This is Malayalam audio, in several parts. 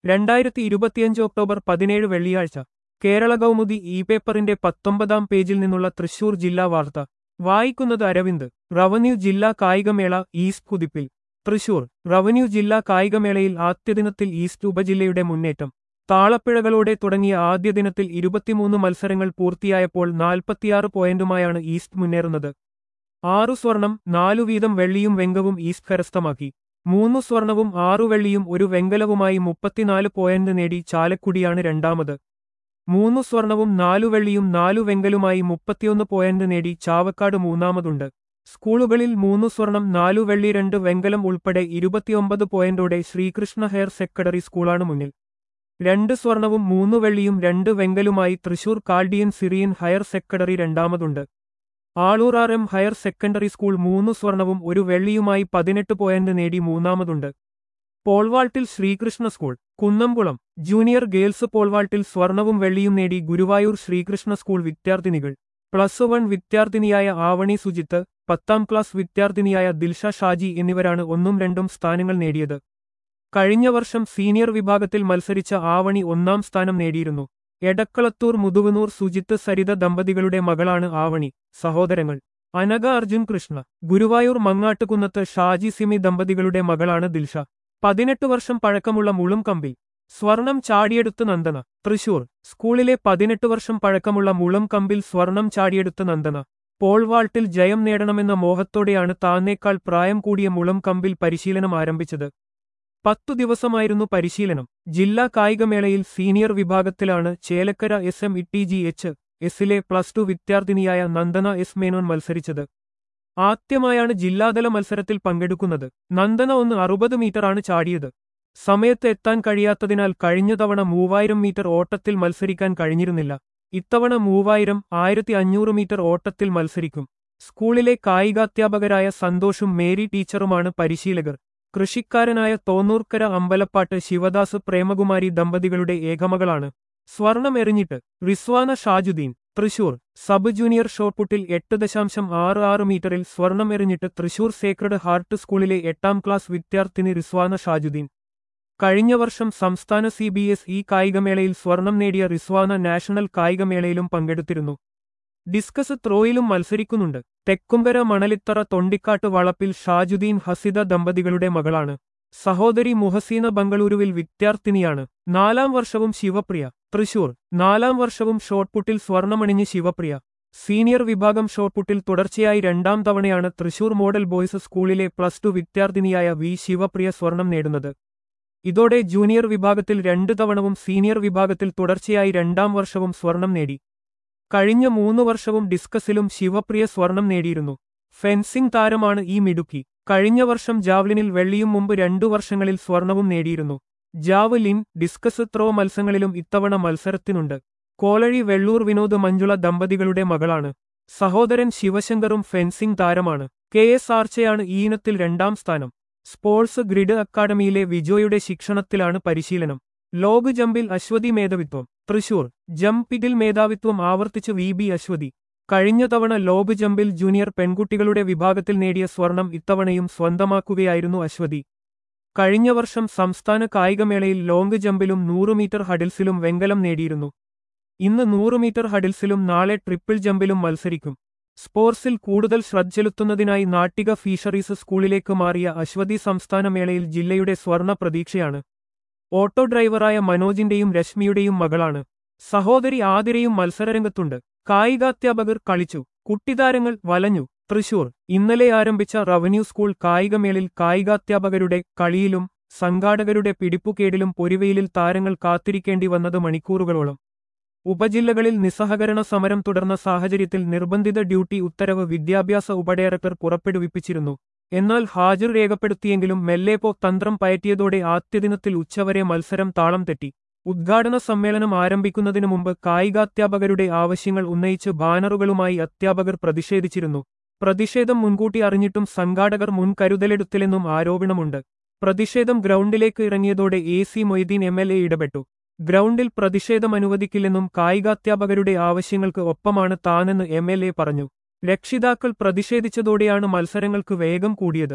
രണ്ടായിരത്തി ഇരുപത്തിയഞ്ച് ഒക്ടോബർ പതിനേഴ് വെള്ളിയാഴ്ച കേരള കൗമുദി ഇ പേപ്പറിന്റെ പത്തൊമ്പതാം പേജിൽ നിന്നുള്ള തൃശൂർ ജില്ലാ വാർത്ത വായിക്കുന്നത് അരവിന്ദ് റവന്യൂ ജില്ലാ കായികമേള ഈസ്റ്റ് കുതിപ്പിൽ തൃശൂർ റവന്യൂ ജില്ലാ കായികമേളയിൽ ആദ്യദിനത്തിൽ ഈസ്റ്റ് ഉപജില്ലയുടെ മുന്നേറ്റം താളപ്പിഴകളോടെ തുടങ്ങിയ ആദ്യ ദിനത്തിൽ ഇരുപത്തിമൂന്ന് മത്സരങ്ങൾ പൂർത്തിയായപ്പോൾ നാൽപ്പത്തിയാറ് പോയിന്റുമായാണ് ഈസ്റ്റ് മുന്നേറുന്നത് ആറു സ്വർണം നാലു വീതം വെള്ളിയും വെങ്കവും ഈസ്റ്റ് കരസ്ഥമാക്കി മൂന്നു സ്വർണവും ആറു വെള്ളിയും ഒരു വെങ്കലവുമായി മുപ്പത്തിനാല് പോയിന്റ് നേടി ചാലക്കുടിയാണ് രണ്ടാമത് മൂന്നു സ്വർണവും നാലു വെള്ളിയും നാലു വെങ്കലുമായി മുപ്പത്തിയൊന്ന് പോയിന്റ് നേടി ചാവക്കാട് മൂന്നാമതുണ്ട് സ്കൂളുകളിൽ മൂന്നു സ്വർണം നാലു വെള്ളി രണ്ട് വെങ്കലം ഉൾപ്പെടെ ഇരുപത്തിയൊമ്പത് പോയിന്റോടെ ശ്രീകൃഷ്ണ ഹയർ സെക്കൻഡറി സ്കൂളാണ് മുന്നിൽ രണ്ട് സ്വർണവും മൂന്നു വെള്ളിയും രണ്ട് വെങ്കലുമായി Thrissur Chaldean Syrian higher secondary രണ്ടാമതുണ്ട് Aloor R M higher secondary school മൂന്ന് സ്വർണവും ഒരു വെള്ളിയുമായി പതിനെട്ട് പോയിന്റ് നേടി മൂന്നാമതുണ്ട് പോൾവാൾട്ടിൽ Sreekrishna school Kunnamkulam junior girls പോൾവാൾട്ടിൽ സ്വർണവും വെള്ളിയും നേടി ഗുരുവായൂർ ശ്രീകൃഷ്ണ സ്കൂൾ വിദ്യാർത്ഥിനികൾ പ്ലസ് വൺ വിദ്യാർത്ഥിനിയായ ആവണി സുജിത്ത് പത്താം ക്ലാസ് വിദ്യാർത്ഥിനിയായ ദിൽഷ ഷാജി എന്നിവരാണ് ഒന്നും രണ്ടും സ്ഥാനങ്ങൾ നേടിയത് കഴിഞ്ഞ വർഷം സീനിയർ വിഭാഗത്തിൽ മത്സരിച്ച ആവണി ഒന്നാം സ്ഥാനം നേടിയിരുന്നു എടക്കളത്തൂർ മുതുവനൂർ സുജിത്ത് സരിത ദമ്പതികളുടെ മകളാണ് ആവണി സഹോദരങ്ങൾ അനഘ അർജുൻ കൃഷ്ണ ഗുരുവായൂർ മങ്ങാട്ടുകുന്നത്ത് ഷാജി സിമി ദമ്പതികളുടെ മകളാണ് ദിൽഷ പതിനെട്ട് വർഷം പഴക്കമുള്ള മുളും കമ്പിൽ സ്വർണം ചാടിയെടുത്ത് നന്ദന തൃശൂർ സ്കൂളിലെ പതിനെട്ട് വർഷം പഴക്കമുള്ള മുളം കമ്പിൽ സ്വർണം ചാടിയെടുത്ത് നന്ദന പോൾവാൾട്ടിൽ ജയം നേടണമെന്ന മോഹത്തോടെയാണ് താന്നേക്കാൾ പ്രായം കൂടിയ മുളം കമ്പിൽ പരിശീലനം ആരംഭിച്ചത് പത്തു ദിവസമായിരുന്നു പരിശീലനം ജില്ലാ കായികമേളയിൽ സീനിയർ വിഭാഗത്തിലാണ് Chelakkara S M E G H എസിലെ പ്ലസ് ടു വിദ്യാർത്ഥിനിയായ നന്ദന എസ് മേനോൻ മത്സരിച്ചത് ആദ്യമായാണ് ജില്ലാതല മത്സരത്തിൽ പങ്കെടുക്കുന്നത് നന്ദന ഒന്ന് അറുപത് മീറ്ററാണ് ചാടിയത് സമയത്ത് എത്താൻ കഴിയാത്തതിനാൽ കഴിഞ്ഞ തവണ മൂവായിരം മീറ്റർ ഓട്ടത്തിൽ മത്സരിക്കാൻ കഴിഞ്ഞിരുന്നില്ല ഇത്തവണ മൂവായിരം ആയിരത്തി അഞ്ഞൂറ് മീറ്റർ ഓട്ടത്തിൽ മത്സരിക്കും സ്കൂളിലെ കായികാധ്യാപകരായ സന്തോഷും മേരി ടീച്ചറുമാണ് പരിശീലകർ കൃഷിക്കാരനായ തോന്നൂർക്കര അമ്പലപ്പാട്ട് ശിവദാസ് പ്രേമകുമാരി ദമ്പതികളുടെ ഏകമകളാണ് സ്വർണം എറിഞ്ഞിട്ട് റിസ്വാന ഷാജുദ്ദീൻ തൃശൂർ സബ് ജൂനിയർ ഷോട്ട്പുട്ടിൽ എട്ട് ദശാംശം ആറ് ആറ് മീറ്ററിൽ സ്വർണം എറിഞ്ഞിട്ട് തൃശൂർ സേക്രഡ് ഹാർട്ട് സ്കൂളിലെ എട്ടാം ക്ലാസ് വിദ്യാർത്ഥിനി റിസ്വാന ഷാജുദ്ദീൻ കഴിഞ്ഞ വർഷം സംസ്ഥാന സി ബി എസ് ഇ കായികമേളയിൽ സ്വർണം നേടിയ റിസ്വാന നാഷണൽ കായികമേളയിലും പങ്കെടുത്തിരുന്നു ഡിസ്കസ് ത്രോയിലും മത്സരിക്കുന്നുണ്ട് തെക്കുംകര മണലിത്തറ തൊണ്ടിക്കാട്ട് വളപ്പിൽ ഷാജുദ്ദീൻ ഹസിദ ദമ്പതികളുടെ മകളാണ് സഹോദരി മുഹസീന ബംഗളൂരുവിൽ വിദ്യാർത്ഥിനിയാണ് നാലാം വർഷവും ശിവപ്രിയ തൃശൂർ നാലാം വർഷവും ഷോട്ട്പുട്ടിൽ സ്വർണമണിഞ്ഞ് ശിവപ്രിയ സീനിയർ വിഭാഗം ഷോട്ട്പുട്ടിൽ തുടർച്ചയായി രണ്ടാം തവണയാണ് തൃശൂർ മോഡൽ ബോയ്സ് സ്കൂളിലെ പ്ലസ് ടു വിദ്യാർത്ഥിനിയായ വി ശിവപ്രിയ സ്വർണം നേടുന്നത് ഇതോടെ ജൂനിയർ വിഭാഗത്തിൽ രണ്ടു തവണവും സീനിയർ വിഭാഗത്തിൽ തുടർച്ചയായി രണ്ടാം വർഷവും സ്വർണം നേടി കഴിഞ്ഞ മൂന്നു വർഷവും ഡിസ്കസിലും ശിവപ്രിയ സ്വർണം നേടിയിരുന്നു ഫെൻസിംഗ് താരമാണ് ഈ മിടുക്കി കഴിഞ്ഞ വർഷം ജാവ്ലിനിൽ വെള്ളിയും മുമ്പ് രണ്ടു വർഷങ്ങളിൽ സ്വർണവും നേടിയിരുന്നു ജാവലിൻ ഡിസ്കസ് ത്രോ മത്സരങ്ങളിലും ഇത്തവണ മത്സരത്തിനുണ്ട് കോളഴി വെള്ളൂർ വിനോദ് മഞ്ജുള ദമ്പതികളുടെ മകളാണ് സഹോദരൻ ശിവശങ്കറും ഫെൻസിംഗ് താരമാണ് കെ എസ് ആർച്ചയാണ് ഈ ഇനത്തിൽ രണ്ടാം സ്ഥാനം സ്പോർട്സ് ഗ്രിഡ് അക്കാദമിയിലെ വിജോയുടെ ശിക്ഷണത്തിലാണ് പരിശീലനം ലോക് ജമ്പിൽ അശ്വതി മേധാവിത്വം തൃശൂർ ജംപിതിൽ മേധാവിത്വം ആവർത്തിച്ച് വി ബി അശ്വതി കഴിഞ്ഞ തവണ ലോക് ജമ്പിൽ ജൂനിയർ പെൺകുട്ടികളുടെ വിഭാഗത്തിൽ നേടിയ സ്വർണം ഇത്തവണയും സ്വന്തമാക്കുകയായിരുന്നു അശ്വതി കഴിഞ്ഞ വർഷം സംസ്ഥാന കായികമേളയിൽ ലോങ് ജമ്പിലും നൂറ് മീറ്റർ ഹഡിൽസിലും വെങ്കലം നേടിയിരുന്നു ഇന്ന് നൂറ് മീറ്റർ ഹഡിൽസിലും നാളെ ട്രിപ്പിൾ ജമ്പിലും മത്സരിക്കും സ്പോർട്സിൽ കൂടുതൽ ശ്രദ്ധ ചെലുത്തുന്നതിനായി നാട്ടിക ഫിഷറീസ് സ്കൂളിലേക്ക് മാറിയ അശ്വതി സംസ്ഥാന മേളയിൽ ജില്ലയുടെ സ്വർണ പ്രതീക്ഷയാണ് ഓട്ടോ ഡ്രൈവറായ മനോജിന്റെയും രശ്മിയുടെയും മകളാണ് സഹോദരി ആതിരയും മത്സരരംഗത്തുണ്ട് കായികാധ്യാപകർ കളിച്ചു കുട്ടിതാരങ്ങൾ വലഞ്ഞു തൃശൂർ ഇന്നലെ ആരംഭിച്ച റവന്യൂ സ്കൂൾ കായികമേളിൽ കായികാധ്യാപകരുടെ കളിയിലും സംഘാടകരുടെ പിടിപ്പുകേടിലും പൊരിവെയിലിൽ താരങ്ങൾ കാത്തിരിക്കേണ്ടി വന്നത് മണിക്കൂറുകളോളം ഉപജില്ലകളിൽ നിസ്സഹകരണ സമരം തുടർന്ന സാഹചര്യത്തിൽ നിർബന്ധിത ഡ്യൂട്ടി ഉത്തരവ് വിദ്യാഭ്യാസ ഉപഡയറക്ടർ പുറപ്പെടുവിപ്പിച്ചിരുന്നു എന്നാൽ ഹാജർ രേഖപ്പെടുത്തിയെങ്കിലും മെല്ലേപ്പോ തന്ത്രം പയറ്റിയതോടെ ആദ്യദിനത്തിൽ ഉച്ചവരെ മത്സരം താളം തെറ്റി ഉദ്ഘാടന സമ്മേളനം ആരംഭിക്കുന്നതിനു മുമ്പ് കായികാധ്യാപകരുടെ ആവശ്യങ്ങൾ ഉന്നയിച്ച് ബാനറുകളുമായി അധ്യാപകർ പ്രതിഷേധിച്ചിരുന്നു പ്രതിഷേധം മുൻകൂട്ടി അറിഞ്ഞിട്ടും സംഘാടകർ മുൻകരുതലെടുത്തില്ലെന്നും ആരോപണമുണ്ട് പ്രതിഷേധം ഗ്രൗണ്ടിലേക്ക് ഇറങ്ങിയതോടെ A C Moideen M L A ഇടപെട്ടു ഗ്രൗണ്ടിൽ പ്രതിഷേധം അനുവദിക്കില്ലെന്നും കായികാധ്യാപകരുടെ ആവശ്യങ്ങൾക്ക് ഒപ്പമാണ് താനെന്ന് എം എൽ എ പറഞ്ഞു രക്ഷിതാക്കൾ പ്രതിഷേധിച്ചതോടെയാണ് മത്സരങ്ങൾക്ക് വേഗം കൂടിയത്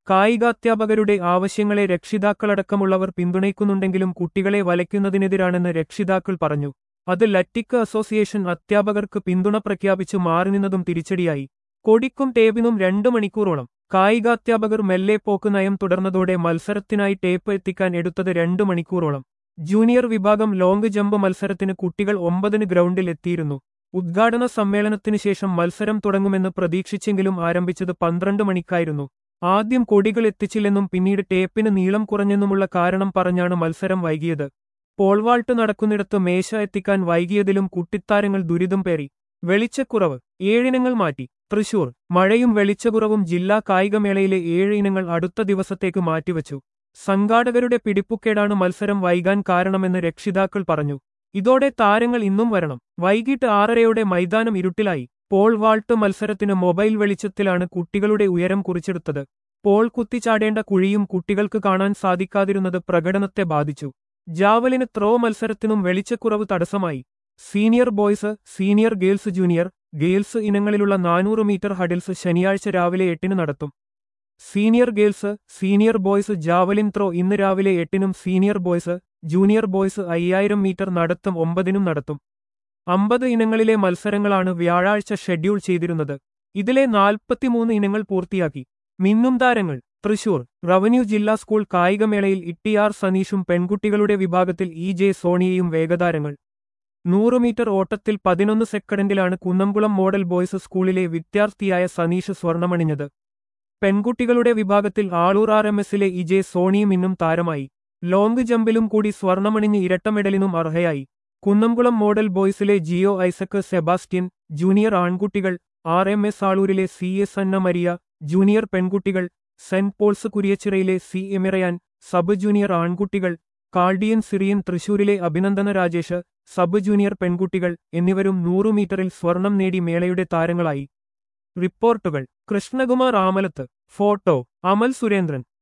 കായികാധ്യാപകരുടെ ആവശ്യങ്ങളെ രക്ഷിതാക്കളടക്കമുള്ളവർ പിന്തുണയ്ക്കുന്നുണ്ടെങ്കിലും കുട്ടികളെ വലയ്ക്കുന്നതിനെതിരാണെന്ന് രക്ഷിതാക്കൾ പറഞ്ഞു അത് ലറ്റിക് അസോസിയേഷൻ അധ്യാപകർക്ക് പിന്തുണ പ്രഖ്യാപിച്ചു മാറിനിന്നതും തിരിച്ചടിയായി കൊടിക്കും ടേപ്പിനും രണ്ടു മണിക്കൂറോളം കായികാധ്യാപകർ മെല്ലെ പോക്ക് നയം തുടർന്നതോടെ മത്സരത്തിനായി ടേപ്പ് എത്തിക്കാൻ എടുത്തത് രണ്ടു മണിക്കൂറോളം ജൂനിയർ വിഭാഗം ലോങ് ജമ്പ് മത്സരത്തിന് കുട്ടികൾ ഒമ്പതിന് ഗ്രൗണ്ടിൽ എത്തിയിരുന്നു ഉദ്ഘാടന സമ്മേളനത്തിനു ശേഷം മത്സരം തുടങ്ങുമെന്ന് പ്രതീക്ഷിച്ചെങ്കിലും ആരംഭിച്ചത് പന്ത്രണ്ട് മണിക്കായിരുന്നു ആദ്യം കൊടികൾ എത്തിച്ചില്ലെന്നും പിന്നീട് ടേപ്പിന് നീളം കുറഞ്ഞെന്നുമുള്ള കാരണം പറഞ്ഞാണ് മത്സരം വൈകിയത് പോൾവാൾട്ട് നടക്കുന്നിടത്ത് മേശ എത്തിക്കാൻ വൈകിയതിലും കുട്ടിത്താരങ്ങൾ ദുരിതം പേറി വെളിച്ചക്കുറവ് ഏഴിനങ്ങൾ മാറ്റി തൃശൂർ മഴയും വെളിച്ചക്കുറവും ജില്ലാ കായികമേളയിലെ ഏഴ് ഇനങ്ങൾ അടുത്ത ദിവസത്തേക്ക് മാറ്റിവച്ചു സംഘാടകരുടെ പിടിപ്പുക്കേടാണ് മത്സരം വൈകാൻ കാരണമെന്ന് രക്ഷിതാക്കൾ പറഞ്ഞു ഇതോടെ താരങ്ങൾ ഇന്നും വരണം വൈകിട്ട് ആറരയോടെ മൈതാനം ഇരുട്ടിലായി പോൾ വാൾട്ട് മത്സരത്തിന് മൊബൈൽ വെളിച്ചത്തിലാണ് കുട്ടികളുടെ ഉയരം കുറിച്ചെടുത്തത് പോൾ കുത്തിച്ചാടേണ്ട കുഴിയും കുട്ടികൾക്ക് കാണാൻ സാധിക്കാതിരുന്നത് പ്രകടനത്തെ ബാധിച്ചു ജാവലിന് ത്രോ മത്സരത്തിനും വെളിച്ചക്കുറവ് തടസ്സമായി senior boys senior girls junior girls ഇനങ്ങളിലുള്ള നാനൂറ് മീറ്റർ ഹഡിൽസ് ശനിയാഴ്ച രാവിലെ എട്ടിന് നടത്തും senior girls senior boys javelin throw ഇന്ന് രാവിലെ എട്ടിനും സീനിയർ ബോയ്സ് ജൂനിയർ ബോയ്സ് അയ്യായിരം മീറ്റർ നടത്തും ഒമ്പതിനും നടത്തും അമ്പത് ഇനങ്ങളിലെ മത്സരങ്ങളാണ് വ്യാഴാഴ്ച ഷെഡ്യൂൾ ചെയ്തിരുന്നത് ഇതിലെ നാൽപ്പത്തിമൂന്ന് ഇനങ്ങൾ പൂർത്തിയാക്കി മിന്നും താരങ്ങൾ തൃശൂർ റവന്യൂ ജില്ലാ സ്കൂൾ കായികമേളയിൽ ഇട്ടിയാർ സനീഷും പെൺകുട്ടികളുടെ വിഭാഗത്തിൽ ഇ ജെ സോണിയയും വേഗതാരങ്ങൾ നൂറ് മീറ്റർ ഓട്ടത്തിൽ പതിനൊന്ന് സെക്കൻഡിലാണ് കുന്നംകുളം മോഡൽ ബോയ്സ് സ്കൂളിലെ വിദ്യാർത്ഥിയായ സനീഷ് സ്വർണമണിഞ്ഞത് പെൺകുട്ടികളുടെ വിഭാഗത്തിൽ ആളൂർ ആർ എം എസിലെ ഇജെ സോണിയും ഇന്നും താരമായി ലോങ് ജമ്പിലും കൂടി സ്വർണമണിഞ്ഞ് ഇരട്ട മെഡലിനും അർഹയായി കുന്നംകുളം മോഡൽ ബോയ്സിലെ ജിയോ ഐസക് സെബാസ്റ്റ്യൻ ജൂനിയർ ആൺകുട്ടികൾ ആർ എം എസ് ആളൂരിലെ C S Anna Maria junior പെൺകുട്ടികൾ സെന്റ് പോൾസ് കുരിയച്ചിറയിലെ സി എമിറയാൻ സബ് ജൂനിയർ ആൺകുട്ടികൾ കാൾഡിയൻ സിറിയൻ തൃശൂരിലെ അഭിനന്ദന രാജേഷ് സബ് ജൂനിയർ പെൺകുട്ടികൾ എന്നിവരും നൂറു മീറ്ററിൽ സ്വർണം നേടി മേളയുടെ താരങ്ങളായി റിപ്പോർട്ടുകൾ കൃഷ്ണകുമാർ ആമലത്ത് ഫോട്ടോ അമൽ സുരേന്ദ്രൻ